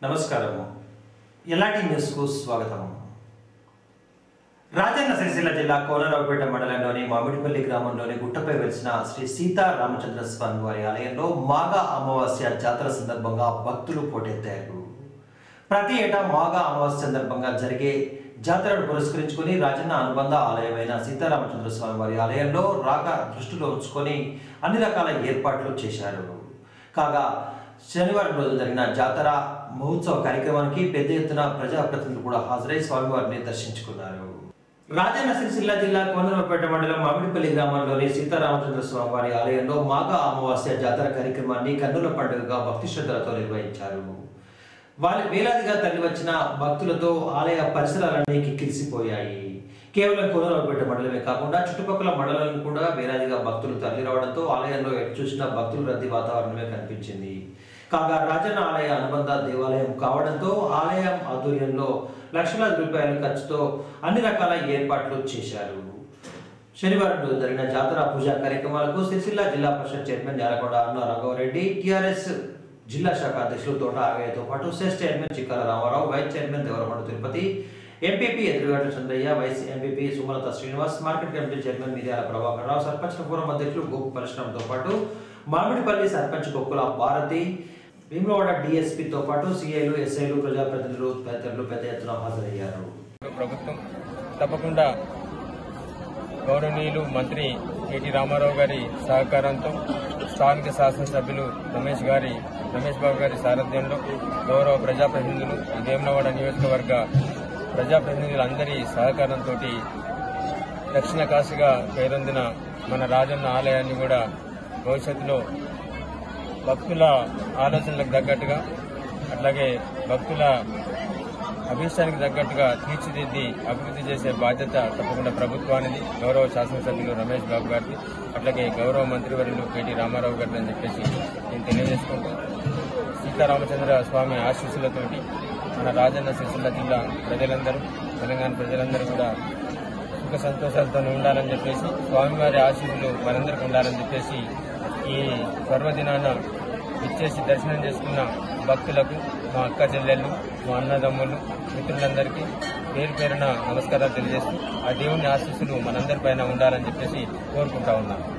నమస్కారము ఎలాంటి న్యూస్కు స్వాగతం రాజన్న సిరిసిల్ల జిల్లా కోనరావుపేట మండలంలోని మామిడిపల్లి గ్రామంలోని గుట్టపై వెలిసిన శ్రీ సీతా రామచంద్ర స్వామి వారి ఆలయంలో మాఘ అమావాస్య జాతర సందర్భంగా భక్తులు పోటెత్తారు ప్రతి ఏటా మాఘ అమావాస్య సందర్భంగా జరిగే జాతరను పురస్కరించుకొని రాజన్న అనుబంధ ఆలయమైన సీతారామచంద్ర స్వామి వారి ఆలయంలో రాక దృష్టిలో ఉంచుకొని అన్ని రకాల ఏర్పాట్లు చేశారు కాగా శనివారం రోజు జరిగిన జాతర మహోత్సవ కార్యక్రమానికి పెద్ద ఎత్తున ప్రజాప్రతినిధులు కూడా హాజరై స్వామివారిని దర్శించుకున్నారు రాజన్న సిరిసిల్ల జిల్లా కోనరావుపేట మండలం మామిడిపల్లి గ్రామంలోని సీతారామచంద్ర స్వామి వారి ఆలయంలో మాఘ అమావాస్య జాతర కార్యక్రమాన్ని కన్నుల పండుగగా భక్తి శ్రద్ధలతో నిర్వహించారు వాళ్ళ వేలాదిగా తరలివచ్చిన భక్తులతో ఆలయ పరిసరాలన్నీ కిక్కిరిసిపోయాయి కేవలం కోనరావుపేట మండలమే కాకుండా చుట్టుపక్కల మండలాలను కూడా వేలాదిగా భక్తులు తరలి రావడంతో ఆలయంలో ఎటు చూసినా భక్తుల రద్దీ వాతావరణమే కనిపించింది కాగా రాజన్న ఆలయ అనుబంధ దేవాలయం కావడంతో ఆలయం ఆధ్వర్యంలో లక్షలాది రూపాయల ఖర్చుతో అన్ని రకాల ఏర్పాట్లు చేశారు శనివారం రోజు జరిగిన జాతర పూజా కార్యక్రమాలకు సిరిసిల్ల జిల్లా పరిషత్ చైర్మన్ యాలకొండ అన్న రాఘవరెడ్డి టిఆర్ఎస్ జిల్లా శాఖ అధ్యక్షులు తోట ఆగయ్యతో పాటు cess chairman Chikkala Ramarao vice chairman Devaramandu Tirupati MPP Edurugadda Chandraiah vice MPP Sumalatha Srinivas market committee chairman Miryala Prabhakar Rao sarpanch forum అధ్యక్షులు గోపు పరశురామ్తో పాటు మామిడిపల్లి సర్పంచ్ కొక్కుల భారతి భీమలవాడ డిఎస్పీతో పాటు సిఐలు ఎస్ఐలు ప్రజాప్రతినిధులు తదితరులు పెద్ద ఎత్తున హాజరయ్యారు ప్రభుత్వం తప్పకుండా గౌరవనీయులు మంత్రి కేటీ రామారావు గారి సహకారంతో స్థానిక శాసనసభ్యులు రమేష్ గారి రమేష్ బాబు గారి సారథ్యంలో గౌరవ ప్రజాప్రతినిధులు వేములవాడ నియోజకవర్గ ప్రజాప్రతినిధులందరి సహకారంతో దక్షిణ కాశీగా పేరొందిన మన రాజన్న ఆలయాన్ని కూడా భవిష్యత్తులో భక్తుల ఆలోచనలకు తగ్గట్టుగా అట్లాగే భక్తుల అభిష్టానికి తగ్గట్టుగా తీర్చిదిద్ది అభివృద్ధి చేసే బాధ్యత తప్పకుండా ప్రభుత్వానిది గౌరవ శాసనసభ్యులు రమేష్ బాబు గారిది అట్లాగే గౌరవ మంత్రివర్యులు కేటీ రామారావు గారిది అని చెప్పేసి నేను తెలియజేసుకుంటూ సీతారామచంద్ర స్వామి ఆశీస్సులతోటి మన రాజన్న సిరిసిల్ల జిల్లా ప్రజలందరూ తెలంగాణ ప్రజలందరూ కూడా సుఖ సంతోషాలతో ఉండాలని చెప్పేసి స్వామివారి ఆశీస్సులు మనందరికీ ఉండాలని చెప్పేసి ఈ పర్వదినాన ఇచ్చేసి దర్శనం చేసుకున్న భక్తులకు మా అక్క చెల్లెళ్ళు మా అన్నదమ్ములు మిత్రులందరికీ పేరు పేరున నమస్కారాలు తెలియజేస్తూ ఆ దేవుని ఆశీస్సులు మనందరిపైన ఉండాలని చెప్పేసి కోరుకుంటా ఉన్నాను